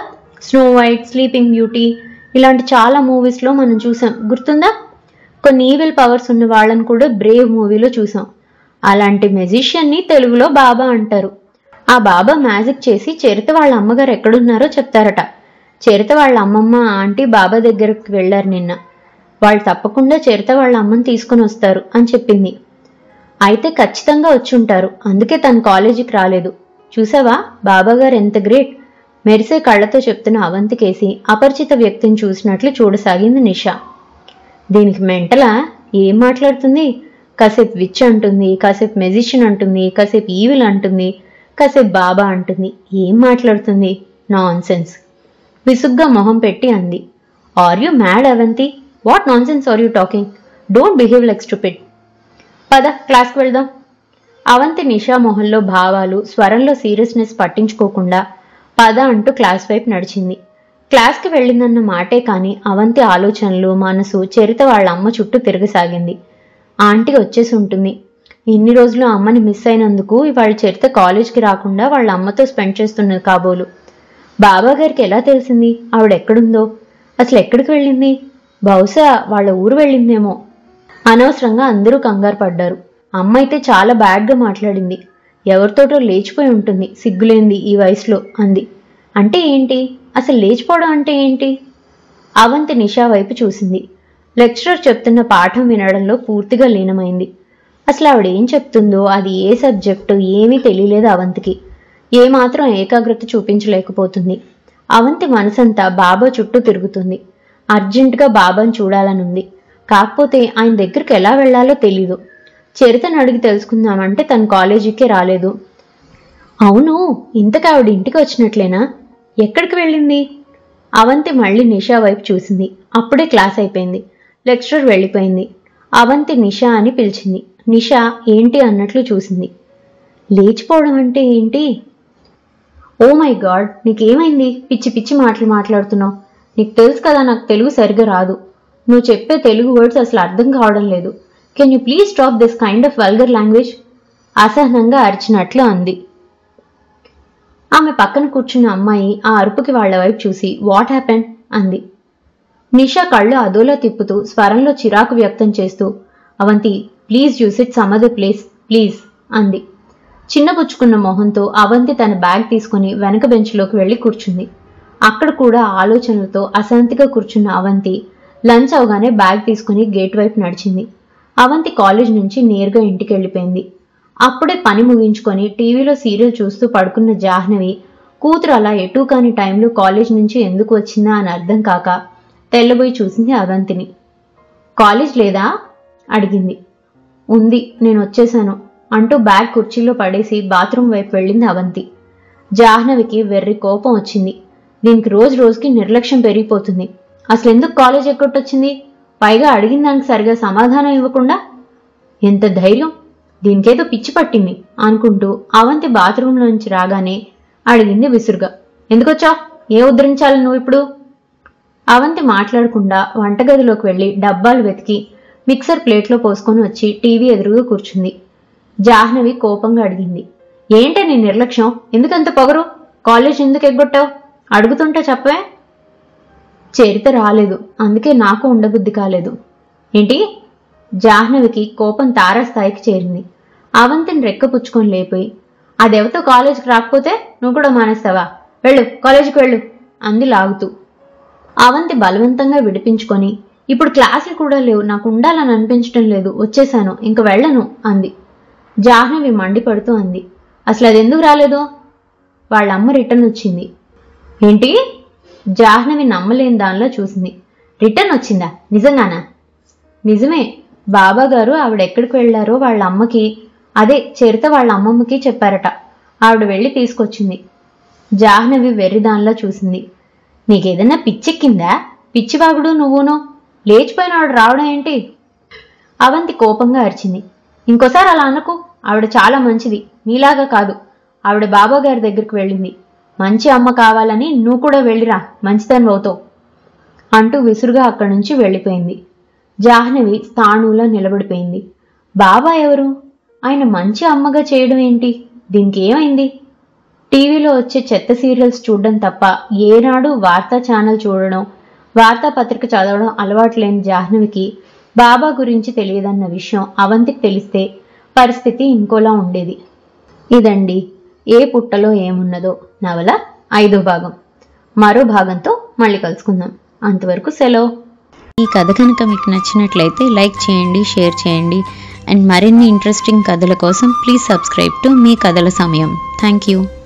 స్నో వైట్ స్లీపింగ్ బ్యూటీ ఇలాంటి చాలా మూవీస్లో మనం చూసాం గుర్తుందా కొన్ని ఈవిల్ పవర్స్ ఉన్న వాళ్ళని కూడా బ్రేవ్ మూవీలో చూసాం అలాంటి మెజిషియన్ని తెలుగులో బాబా అంటారు ఆ బాబా మ్యాజిక్ చేసి చరిత వాళ్ళ అమ్మగారు ఎక్కడున్నారో చెప్తారట చరిత వాళ్ళ అమ్మమ్మ ఆంటీ బాబా దగ్గరకు వెళ్ళారు నిన్న వాళ్ళు తప్పకుండా చరిత వాళ్ళ అమ్మని తీసుకుని వస్తారు అని చెప్పింది అయితే ఖచ్చితంగా వచ్చి ఉంటారు అందుకే తను కాలేజీకి రాలేదు చూసావా బాబాగారు ఎంత గ్రేట్ మెరిసే కళ్ళతో చెప్తున్న అవంతికేసి అపరిచిత వ్యక్తిని చూసినట్లు చూడసాగింది నిషా దీనికి మెంటలా ఏం మాట్లాడుతుంది కాసేపు విచ్ అంటుంది కాసేపు మెజిషియన్ అంటుంది కాసేపు ఈవిల్ అంటుంది కాసేపు బాబా అంటుంది ఏం మాట్లాడుతుంది నాన్ సెన్స్ విసుగ్గా మొహం పెట్టి అంది are you mad Avanti what nonsense are you talking don't behave like stupid పద క్లాస్కి వెళ్దాం అవంతి నిషా మొహంలో భావాలు స్వరంలో సీరియస్నెస్ పట్టించుకోకుండా పద అంటూ క్లాస్ వైపు నడిచింది క్లాస్కి వెళ్ళిందన్న మాటే కానీ అవంతి ఆలోచనలు మనసు చరిత వాళ్ళ అమ్మ చుట్టూ తిరగసాగింది ఆంటీ వచ్చేసి ఉంటుంది ఇన్ని రోజులు అమ్మని మిస్ అయినందుకు ఇవాళ చరిత కాలేజ్కి రాకుండా వాళ్ళ అమ్మతో స్పెండ్ చేస్తున్నది కాబోలు బాబా గారికి ఎలా తెలిసింది ఆవిడ ఎక్కడుందో అసలు ఎక్కడికి వెళ్ళింది బహుశా వాళ్ళ ఊరు వెళ్ళిందేమో అనవసరంగా అందరూ కంగారు పడ్డారు అమ్మ అయితే చాలా బ్యాడ్గా మాట్లాడింది ఎవరితోటో లేచిపోయి ఉంటుంది సిగ్గులేంది ఈ వయసులో అంది అంటే ఏంటి అసలు లేచిపోవడం అంటే ఏంటి అవంతి నిషా వైపు చూసింది లెక్చరర్ చెప్తున్న పాఠం వినడంలో పూర్తిగా లీనమైంది అసలు ఆవిడ ఏం చెప్తుందో అది ఏ సబ్జెక్టు ఏమీ తెలియలేదు అవంతికి ఏమాత్రం ఏకాగ్రత చూపించలేకపోతుంది అవంతి మనసంతా బాబా చుట్టూ తిరుగుతుంది అర్జెంటుగా బాబాను చూడాలనుంది కాకపోతే ఆయన దగ్గరికి ఎలా వెళ్ళాలో తెలీదు చరితను అడిగి తెలుసుకుందామంటే తను కాలేజీకే రాలేదు అవును ఇంతకు ఆవిడ ఇంటికి వచ్చినట్లేనా ఎక్కడికి వెళ్ళింది అవంతి మళ్ళీ నిషా వైపు చూసింది అప్పుడే క్లాస్ అయిపోయింది లెక్చరర్ వెళ్ళిపోయింది అవంతి నిషా అని పిలిచింది నిషా ఏంటి అన్నట్లు చూసింది లేచిపోవడం అంటే ఏంటి ఓ మై గాడ్ నీకేమైంది పిచ్చి పిచ్చి మాటలు మాట్లాడుతున్నావు నీకు తెలుసు కదా నాకు తెలుగు సరిగా రాదు నువ్వు చెప్పే తెలుగు వర్డ్స్ అసలు అర్థం కావడం లేదు can you please stop this kind of vulgar language అసహనంగా అరిచినట్లు అంది ఆమె పక్కన కూర్చున్న అమ్మాయి ఆ అరుపుకి వాళ్ళ వైపు చూసి వాట్ హ్యాపెన్ అంది నిషా కళ్ళు అదోలా తిప్పుతూ స్వరంలో చిరాకు వ్యక్తం చేస్తూ Avanti please use it some other place please అంది చిన్నపుచ్చుకున్న మొహంతో అవంతి తన బ్యాగ్ తీసుకుని వెనక బెంచ్లోకి వెళ్ళి కూర్చుంది అక్కడ కూడా ఆలోచనలతో అశాంతిగా కూర్చున్న అవంతి లంచ్ అవగానే బ్యాగ్ తీసుకుని గేట్ వైపు నడిచింది అవంతి కాలేజ్ నుంచి నేరుగా ఇంటికి వెళ్ళిపోయింది అప్పుడే పని ముగించుకొని టీవీలో సీరియల్ చూస్తూ పడుకున్న జాహ్నవి కూతురు అలా ఎటూ కాని టైంలో కాలేజ్ నుంచి ఎందుకు వచ్చిందా అని అర్థం కాక తెల్లబోయి చూసింది అవంతిని కాలేజ్ లేదా అడిగింది ఉంది నేను వచ్చేసాను అంటూ బ్యాగ్ కుర్చీలో పడేసి బాత్రూమ్ వైపు వెళ్ళింది అవంతి జాహ్నవికి వెర్రి కోపం వచ్చింది దీనికి రోజు రోజుకి నిర్లక్ష్యం పెరిగిపోతుంది అసలు ఎందుకు కాలేజ్ ఎక్కొట్టొచ్చింది పైగా అడిగిన దానికి సరిగా సమాధానం ఇవ్వకుండా ఎంత ధైర్యం దీనికేదో పిచ్చి పట్టింది అనుకుంటూ అవంతి బాత్రూంలో నుంచి రాగానే అడిగింది విసురుగా ఎందుకొచ్చావు ఏ ఉద్ధరించాలి నువ్వు ఇప్పుడు అవంతి మాట్లాడకుండా వంటగదిలోకి వెళ్ళి డబ్బాలు వెతికి మిక్సర్ ప్లేట్లో పోసుకొని వచ్చి టీవీ ఎదురుగా కూర్చుంది జాహ్నవి కోపంగా అడిగింది ఏంటే నీ నిర్లక్ష్యం ఎందుకంత పొగరు కాలేజ్ ఎందుకు ఎగ్గొట్టావు అడుగుతుంటే చెప్పవే చరిత రాలేదు అందుకే నాకు ఉండబుద్ధి కాలేదు ఏంటి జాహ్నవికి కోపం తారాస్థాయికి చేరింది అవంతిని రెక్కపుచ్చుకొని లేపోయి అదెవతో కాలేజీకి రాకపోతే నువ్వు కూడా మానేస్తావా వెళ్ళు కాలేజీకి వెళ్ళు అంది లాగుతూ అవంతి బలవంతంగా విడిపించుకొని ఇప్పుడు క్లాసులు కూడా లేవు నాకు ఉండాలని అనిపించడం లేదు వచ్చేసాను ఇంక వెళ్ళను అంది జాహ్నవి మండిపడుతూ అంది అసలు అది ఎందుకు రాలేదు వాళ్ళ అమ్మ రిటర్న్ వచ్చింది ఏంటి జాహ్నవి నమ్మలేని దానిలో చూసింది రిటర్న్ వచ్చిందా నిజంగానా నిజమే బాబా గారు ఆవిడ ఎక్కడికి వెళ్ళారో వాళ్ళ అమ్మకి అదే చరిత వాళ్ళ అమ్మమ్మకి చెప్పారట ఆవిడ వెళ్ళి తీసుకొచ్చింది జాహ్నవి వెర్రిదానిలా చూసింది నీకేదన్నా పిచ్చెక్కిందా పిచ్చివాగుడు నువ్వును లేచిపోయిన ఆవిడ రావడం ఏంటి అవంతి కోపంగా అరిచింది ఇంకోసారి అలా అనకు ఆవిడ చాలా మంచిది నీలాగా కాదు ఆవిడ బాబా గారి దగ్గరికి వెళ్ళింది మంచి అమ్మ కావాలని నువ్వు కూడా వెళ్ళిరా మంచితనం అవుతావు అంటూ విసురుగా అక్కడి నుంచి వెళ్ళిపోయింది జాహ్నవి స్థాణువులో నిలబడిపోయింది బాబా ఎవరు ఆయన మంచి అమ్మగా చేయడం ఏంటి దీనికి ఏమైంది టీవీలో వచ్చే చెత్త సీరియల్స్ చూడడం తప్ప ఏనాడు వార్తా ఛానల్ చూడడం వార్తాపత్రిక చదవడం అలవాటు లేని జాహ్నవికి బాబా గురించి తెలియదన్న విషయం అవంతికి తెలిస్తే పరిస్థితి ఇంకోలా ఉండేది ఇదండి ఏ పుట్టలో ఏమున్నదో నవల ఐదో భాగం మరో భాగంతో మళ్ళీ కలుసుకుందాం అంతవరకు సెలవు ఈ కథ కనుక మీకు నచ్చినట్లయితే లైక్ చేయండి షేర్ చేయండి అండ్ మరిన్ని ఇంట్రెస్టింగ్ కథల కోసం ప్లీజ్ సబ్స్క్రైబ్ టు మీ కథల సమయం థ్యాంక్ యూ